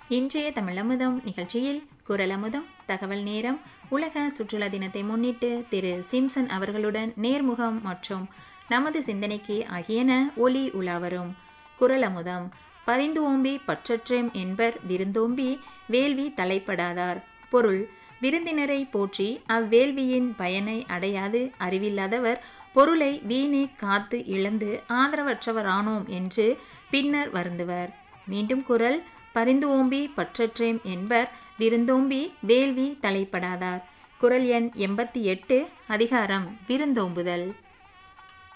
இன்றைய தமிழமுதம் நிகழ்ச்சியில் குரலமுதம் தகவல் நேரம் உலக சுற்றுலா தினத்தை முன்னிட்டு திரு சிம்சன் அவர்களுடன் நேர்முகம் மற்றும் நமது சிந்தனைக்கு ஆகியன ஒலி உலாவரும் குரலமுதம் பரிந்து ஓம்பி பற்றற்றேம் என்பர் விருந்தோம்பி வேள்வி தலைப்படாதார் பொருள் விருந்தினரை போற்றி அவ்வேள்வியின் பயனை அடையாது அறிவில்லாதவர் பொருளை வீணே காத்து இழந்து ஆதரவற்றவரானோம் என்று பின்னர் வருந்துவர் மீண்டும் குரல் பரிந்து ஓம்பி பற்றற்றேம் என்பர் விருந்தோம்பி வேள்வி தலைப்படாதார் குரல் எண் எண்பத்தி எட்டு அதிகாரம் விருந்தோம்புதல்